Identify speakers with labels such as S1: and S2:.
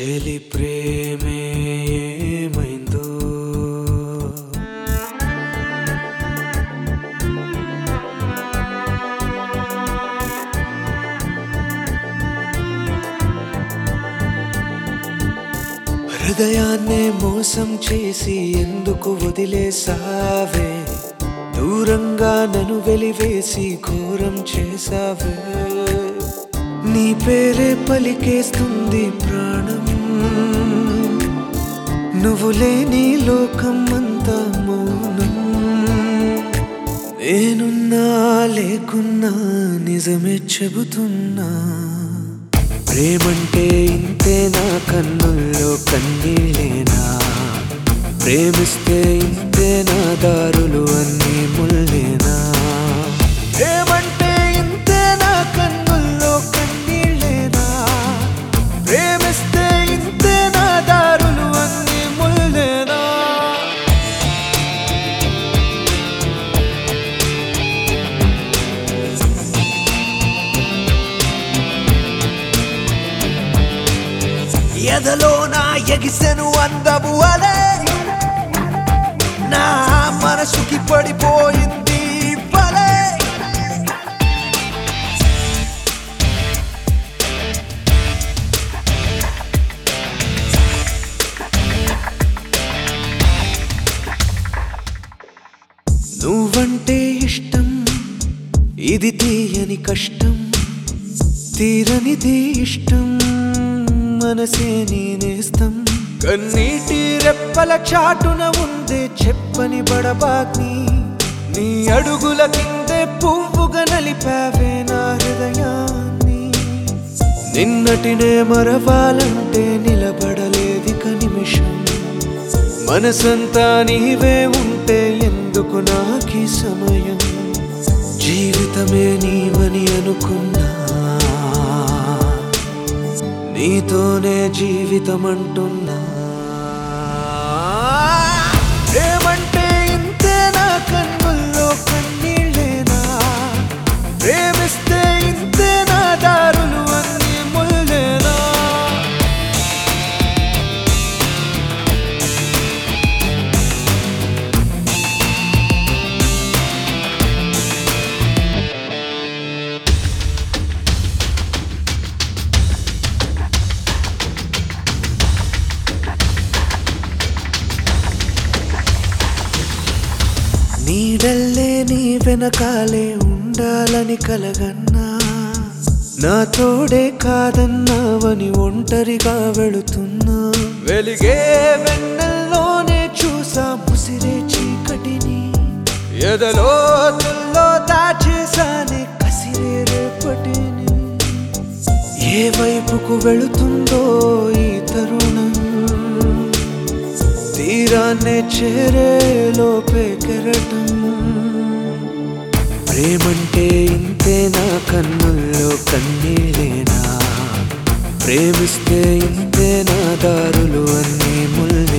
S1: చెలి ప్రేమే ఏమైందో హృదయాన్నే మోసం చేసి ఎందుకు వదిలేసావే దూరంగా నన్ను వెలివేసి ఘోరం చేసావే నీ పేరే పలికేస్తుంది ప్రాణం నువ్వు లేని లోకం అంతా మౌనం నేనున్నా లేకున్నా నిజమే చెబుతున్నా ప్రేమంటే ఇంతే నా కన్నుల్లో కన్నీళ్ళేనా ప్రేమిస్తే ఇంతే నా దారులు అన్నీ ముల్లేనా ప్రేమంటే ఇంతే నా కన్నుల్లో కన్నీళ్ళేనా ప్రేమిస్తే ఇంతే నా దారులు అన్నీ ముల్లేనా ఎదలో నా ఎగిసెను అందము అలే నా మనసుకి పడిపోయింది బలే నువ్వంటే ఇష్టం ఇది తీయని కష్టం తీరనిది ఇష్టం మనసే నేనేస్తం కన్నీటి రెప్పల చాటున ఉందే చెప్పని బడబాగ్ని నీ అడుగుల కిందే పువ్వుగా నలిపావే నా హృదయాన్ని నిన్నటినే మరవాలంటే నిలబడలేదిక నిమిషం మనసంతా నీవే ఉంటే ఎందుకు నాకి సమయం జీవితమే నీవని అనుకున్నా నీతోనే జీవితం అంటున్నా ప్రేమంటే ఇంతే నా కన్నుల్లో కన్నీళ్ళేనా ప్రేమిస్తే ఇంతే నా దారులు అన్నీ ముల్లేనా నీడల్లే నీ వెనకాలే ఉండాలని కలగన్నా నా తోడే కాదన్నావని ఒంటరిగా వెళుతున్నా వెలిగే వెన్నెల్లోనే చూసా ముసిరే చీకటిని ఎదలోతుల్లో దాచేసానే కసిరే రేపటిని ఏ వైపుకు వెళుతుందో ఈ తరుణం తీరాన్నే చేరే లోపే కెరటం ప్రేమంటే ఇంతే నా కన్నుల్లో కన్నీళ్ళేనా ప్రేమిస్తే ఇంతే నా దారులు అన్నీ ముల్